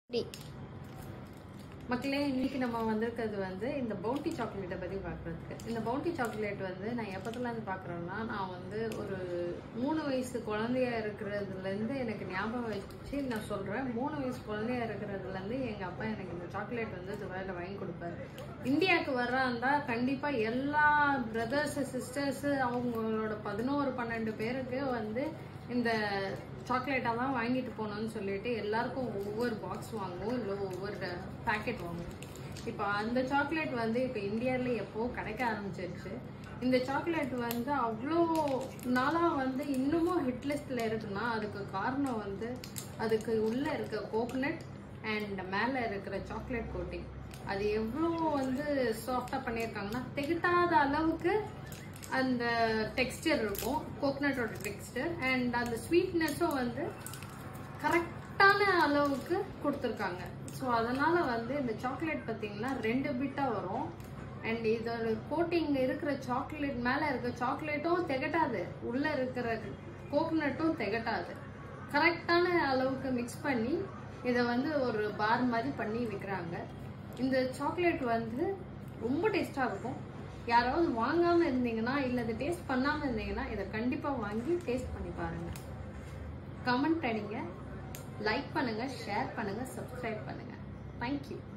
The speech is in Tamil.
டி மக்களே இன்னைக்கு நம்ம வந்திருக்கிறது வந்து இந்த பவுண்டி சாக்லேட்டை பற்றி பார்க்குறதுக்கு இந்த பவுண்டி சாக்லேட் வந்து நான் எப்போதுலேருந்து பார்க்குறேன்னா நான் வந்து ஒரு மூணு வயசு குழந்தையா இருக்கிறதுலேருந்து எனக்கு ஞாபகம் வச்சு நான் சொல்கிறேன் மூணு வயசு குழந்தையா இருக்கிறதுலேருந்து எங்கள் அப்பா எனக்கு இந்த சாக்லேட் வந்து துபாயில் வாங்கி கொடுப்பாரு இந்தியாவுக்கு வர்றாந்தா கண்டிப்பாக எல்லா பிரதர்ஸு சிஸ்டர்ஸு அவங்களோட பதினோரு பன்னெண்டு பேருக்கு வந்து இந்த சாக்லேட்டாக தான் வாங்கிட்டு போகணும்னு சொல்லிட்டு எல்லாருக்கும் ஒவ்வொரு பாக்ஸ் வாங்குவோம் இல்லை ஒவ்வொரு பேக்கெட் வாங்குவோம் இப்போ அந்த சாக்லேட் வந்து இப்போ இந்தியாவில் எப்போ கிடைக்க ஆரம்பிச்சிருச்சு இந்த சாக்லேட் வந்து அவ்வளோ நாளாக வந்து இன்னமும் ஹிட் லிஸ்ட்டில் இருக்குன்னா அதுக்கு காரணம் வந்து அதுக்கு உள்ளே இருக்க கோகனட் அண்ட் மேலே இருக்கிற சாக்லேட் கோட்டிங் அது எவ்வளோ வந்து சாஃப்டாக பண்ணியிருக்காங்கன்னா திகட்டாத அளவுக்கு அந்த டெக்ஸ்டர் இருக்கும் கோகனட்டோட டெக்ஸ்டர் அண்ட் அந்த ஸ்வீட்னஸும் வந்து கரெக்டான அளவுக்கு கொடுத்துருக்காங்க ஸோ அதனால வந்து இந்த சாக்லேட் பார்த்தீங்கன்னா ரெண்டு பிட்டாக வரும் அண்ட் இதோட கோட்டிங் இருக்கிற சாக்லேட் மேலே இருக்க சாக்லேட்டும் திகட்டாது உள்ளே இருக்கிற கோகனட்டும் திகட்டாது கரெக்டான அளவுக்கு மிக்ஸ் பண்ணி இதை வந்து ஒரு பார் மாதிரி பண்ணி விற்கிறாங்க இந்த சாக்லேட் வந்து ரொம்ப டேஸ்டாக இருக்கும் யாராவது வாங்காமல் இருந்தீங்கன்னா இல்லை இதை டேஸ்ட் பண்ணாமல் இருந்தீங்கன்னா இதை கண்டிப்பாக வாங்கி டேஸ்ட் பண்ணி பாருங்கள் கமெண்ட் அடிங்க லைக் பண்ணுங்கள் ஷேர் பண்ணுங்கள் சப்ஸ்கிரைப் பண்ணுங்கள் தேங்க்யூ